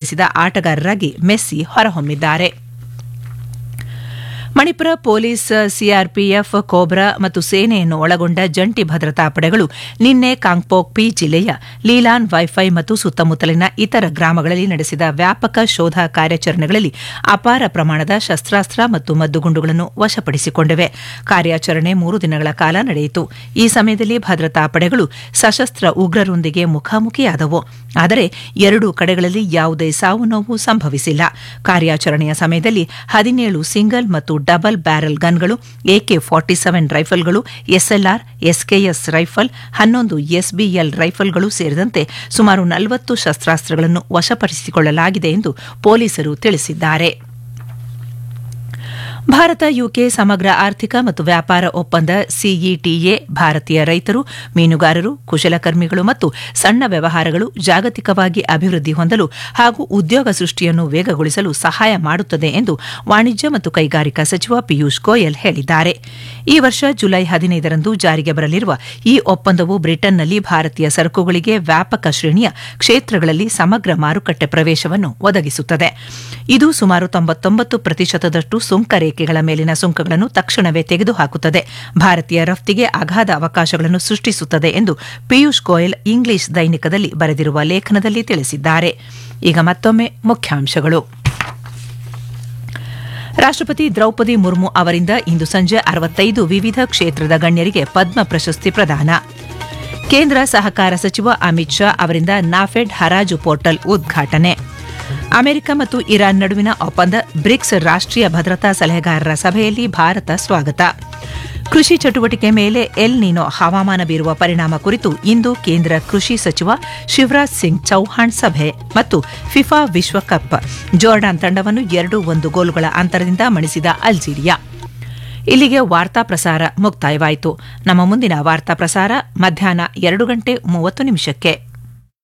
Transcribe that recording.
ಗಳಿಸಿದ ಆಟಗಾರರಾಗಿ ಮೆಸ್ಸಿ ಹೊರಹೊಮ್ಮಿದ್ದಾರೆ ಮಣಿಪುರ ಪೊಲೀಸ್ ಸಿಆರ್ಪಿಎಫ್ ಕೋಬ್ರಾ ಮತ್ತು ಸೇನೆಯನ್ನು ಒಳಗೊಂಡ ಜಂಟಿ ಭದ್ರತಾ ಪಡೆಗಳು ನಿನ್ನೆ ಕಾಂಗ್ಪೋಕ್ಪಿ ಜಿಲ್ಲೆಯ ಲೀಲಾನ್ ವೈಫೈ ಮತ್ತು ಸುತ್ತಮುತ್ತಲಿನ ಇತರ ಗ್ರಾಮಗಳಲ್ಲಿ ನಡೆಸಿದ ವ್ಯಾಪಕ ಶೋಧ ಕಾರ್ಯಾಚರಣೆಗಳಲ್ಲಿ ಅಪಾರ ಪ್ರಮಾಣದ ಶಸ್ತ್ರಾಸ್ತ್ರ ಮತ್ತು ಮದ್ದುಗುಂಡುಗಳನ್ನು ವಶಪಡಿಸಿಕೊಂಡಿವೆ ಕಾರ್ಯಾಚರಣೆ ಮೂರು ದಿನಗಳ ಕಾಲ ನಡೆಯಿತು ಈ ಸಮಯದಲ್ಲಿ ಭದ್ರತಾ ಪಡೆಗಳು ಸಶಸ್ತ್ರ ಉಗ್ರರೊಂದಿಗೆ ಮುಖಾಮುಖಿಯಾದವು ಆದರೆ ಎರಡೂ ಕಡೆಗಳಲ್ಲಿ ಯಾವುದೇ ಸಾವು ನೋವು ಸಂಭವಿಸಿಲ್ಲ ಕಾರ್ಯಾಚರಣೆಯ ಸಮಯದಲ್ಲಿ ಹದಿನೇಳು ಸಿಂಗಲ್ ಮತ್ತು ಡಬಲ್ ಬ್ಯಾರೆಲ್ ಗನ್ಗಳು ಎಕೆ ಫಾರ್ಟಿ ಸೆವೆನ್ ರೈಫಲ್ಗಳು ಎಸ್ಎಲ್ಆರ್ ಎಸ್ಕೆಎಸ್ ರೈಫಲ್ ಹನ್ನೊಂದು ಎಸ್ಬಿಎಲ್ ರೈಫಲ್ಗಳು ಸೇರಿದಂತೆ ಸುಮಾರು ನಲವತ್ತು ಶಸ್ತ್ರಾಸ್ತ್ರಗಳನ್ನು ವಶಪಡಿಸಿಕೊಳ್ಳಲಾಗಿದೆ ಎಂದು ಪೊಲೀಸರು ತಿಳಿಸಿದ್ದಾರೆ ಭಾರತ ಯುಕೆ ಸಮಗ್ರ ಆರ್ಥಿಕ ಮತ್ತು ವ್ಯಾಪಾರ ಒಪ್ಪಂದ ಸಿಇಟಿಎ ಭಾರತೀಯ ರೈತರು ಮೀನುಗಾರರು ಕುಶಲಕರ್ಮಿಗಳು ಮತ್ತು ಸಣ್ಣ ವ್ಯವಹಾರಗಳು ಜಾಗತಿಕವಾಗಿ ಅಭಿವೃದ್ಧಿ ಹೊಂದಲು ಹಾಗೂ ಉದ್ಯೋಗ ಸೃಷ್ಟಿಯನ್ನು ವೇಗಗೊಳಿಸಲು ಸಹಾಯ ಮಾಡುತ್ತದೆ ಎಂದು ವಾಣಿಜ್ಯ ಮತ್ತು ಕೈಗಾರಿಕಾ ಸಚಿವ ಪಿಯೂಷ್ ಗೋಯಲ್ ಹೇಳಿದ್ದಾರೆ ಈ ವರ್ಷ ಜುಲೈ ಹದಿನೈದರಂದು ಜಾರಿಗೆ ಬರಲಿರುವ ಈ ಒಪ್ಪಂದವು ಬ್ರಿಟನ್ನಲ್ಲಿ ಭಾರತೀಯ ಸರಕುಗಳಿಗೆ ವ್ಯಾಪಕ ಶ್ರೇಣಿಯ ಕ್ಷೇತ್ರಗಳಲ್ಲಿ ಸಮಗ್ರ ಮಾರುಕಟ್ಟೆ ಪ್ರವೇಶವನ್ನು ಒದಗಿಸುತ್ತದೆ ಇದು ಸುಮಾರು ತೊಂಬತ್ತೊಂಬತ್ತು ಪ್ರತಿಶತದಷ್ಟು ಸುಂಕ ರೇಖೆಗಳ ಮೇಲಿನ ಸುಂಕಗಳನ್ನು ತಕ್ಷಣವೇ ತೆಗೆದುಹಾಕುತ್ತದೆ ಭಾರತೀಯ ರಫ್ತಿಗೆ ಅಗಾಧ ಅವಕಾಶಗಳನ್ನು ಸೃಷ್ಟಿಸುತ್ತದೆ ಎಂದು ಪಿಯೂಷ್ ಗೋಯಲ್ ಇಂಗ್ಲಿಷ್ ದೈನಿಕದಲ್ಲಿ ಬರೆದಿರುವ ಲೇಖನದಲ್ಲಿ ತಿಳಿಸಿದ್ದಾರೆ ಈಗ ಮತ್ತೊಮ್ಮೆ ಮುಖ್ಯಾಂಶಗಳು ರಾಷ್ಟ್ರಪತಿ ದ್ರೌಪದಿ ಮುರ್ಮು ಅವರಿಂದ ಇಂದು ಸಂಜೆ ಅರವತ್ತೈದು ವಿವಿಧ ಕ್ಷೇತ್ರದ ಗಣ್ಯರಿಗೆ ಪದ್ಮ ಪ್ರಶಸ್ತಿ ಪ್ರದಾನ ಕೇಂದ್ರ ಸಹಕಾರ ಸಚಿವ ಅಮಿತ್ ಶಾ ಅವರಿಂದ ನಾಫೆಡ್ ಹರಾಜು ಪೋರ್ಟಲ್ ಉದ್ಘಾಟನೆ ಅಮೆರಿಕ ಮತ್ತು ಇರಾನ್ ನಡುವಿನ ಒಪ್ಪಂದ ಬ್ರಿಕ್ಸ್ ರಾಷ್ಟ್ರೀಯ ಭದ್ರತಾ ಸಲಹೆಗಾರರ ಸಭೆಯಲ್ಲಿ ಭಾರತ ಸ್ವಾಗತ ಕೃಷಿ ಚಟುವಟಿಕೆ ಮೇಲೆ ಎಲ್ ನಿನೋ ಹವಾಮಾನ ಬೀರುವ ಪರಿಣಾಮ ಕುರಿತು ಇಂದು ಕೇಂದ್ರ ಕೃಷಿ ಸಚಿವ ಶಿವರಾಜ್ ಸಿಂಗ್ ಚೌಹಾಣ್ ಸಭೆ ಮತ್ತು ಫಿಫಾ ವಿಶ್ವಕಪ್ ಜೋರ್ಡಾನ್ ತಂಡವನ್ನು ಎರಡು ಒಂದು ಗೋಲುಗಳ ಅಂತರದಿಂದ ಮಣಿಸಿದ ಅಲ್ಜೀರಿಯಾ ಇಲ್ಲಿಗೆ ವಾರ್ತಾ ಪ್ರಸಾರ ಮುಕ್ತಾಯವಾಯಿತು ನಮ್ಮ ಮುಂದಿನ ವಾರ್ತಾ ಪ್ರಸಾರ ಮಧ್ಯಾಹ್ನ ಎರಡು ಗಂಟೆ ಮೂವತ್ತು ನಿಮಿಷಕ್ಕೆ